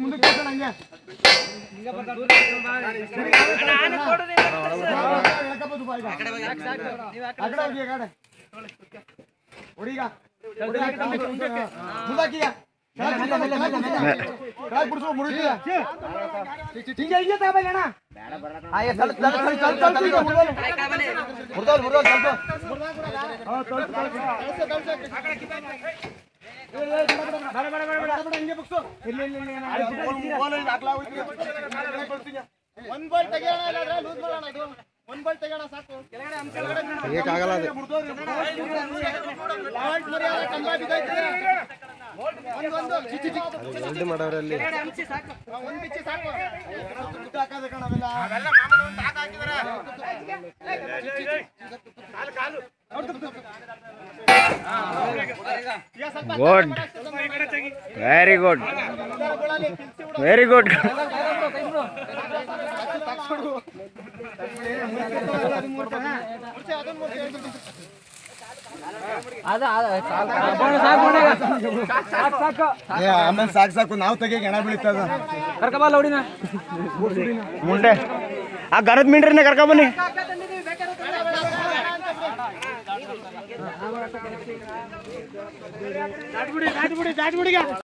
ಮುಂದಕ್ಕೆ ಹೋಗೋಣ ಹಂಗೆ ಎಳ್ಕಬೋದು ಬಾ ಈಗ. ಆ ಕಡೆ ಹೋಗಿ ಆ ಕಡೆ ಹೊಡೀಗ ಹೊಡಿ, ಆ ಕಡೆ ಮುಂದಾಕೀಗ. ಕೆಳಗ್ ಬಿಡ್ಸು, ಕೆಳಗ್ ಬಿಡ್ಸು, ಮುರಿತೀಯ. ಹಿಂಗೆ ಹಿಂಗೆ ತಗೊಬಲ್ಲಿ ಅಣ್ಣ. ಆ, ಏ, ಸ್ವಲ್ಪ, ಸ್ವಲ್ಪ, ಸ್ವಲ್ಪ, ಸ್ವಲ್ಪ, ಸ್ವಲ್ಪ ಈಗ ಮುರ್ದೋಲು. ಮುರ್ದೋಲು, ಮುರ್ದೋಲು, ಸ್ವಲ್ಪ. ಹಾ, ಸ್ವಲ್ಪ, ಸ್ವಲ್ಪ. ಏ, ಏ, ಬೇಡ, ಬೇಡ, ಬೇಡ, ಬೇಡ, ಬೇಡ, ಬೇಡ, ಬೇಡ, ಹಿಂಗೆ ಬಗ್ಸು. ಇಲ್ಲಿ, ಇಲ್ಲಿ, ಇಲ್ಲಿ, ಇಲ್ಲಿ, ಬೋಲ್- ಬೋಲ್ ಇಲ್ಲಿ ಹಾಕ್ಲಾ, ಹೋಯ್ತು. ಕೆಳಗಡೆ ಬೀಳ್ತೀನಿ. ಒಂದ್ ಬಾಲ್ ತೆಗಿಯೋಣ ಇಲ್ಲಾಂದ್ರೆ ಲೂಸ್ ಮಾಡೋಣ ಇದು ಒಂದ್ ಬಾಲ್ ತೆಗಿಯೋಣ ಸಾಕು ತೆಗಿಯಕ್ಕಾಗಲ್ಲ ಅದು. ಬಾಲ್ ಮರ್ಯಾದೆ ಕಂಬ ಬಿದ್ದೈತೆ. ಒಂದ್ ಒಂದು ಚಿ ಚಿ ಚಿ. ವೆಲ್ಡ್ ಮಾಡೋರಲ್ಲಿ ಹಾ, ಒಂದ್ ಬಿಚ್ಚಿ ಸಾಕು ಮುದ್ದೆ ಹಾಕೋದು ಕಣ ಅವೆಲ್ಲ. Good very good very good ಏ, ಆಮೇಲೆ ಸಾಕು ಸಾಕು ನಾವು ತೆಗಿಯಕ್ಕೆ ಹೆಣ ಬೀಳಿತದ ಮುಂಡೆ ಆ ಗರದ ಮಿಂಡ್ರಿನ ಕರ್ಕೊಂಬನ್ನಿ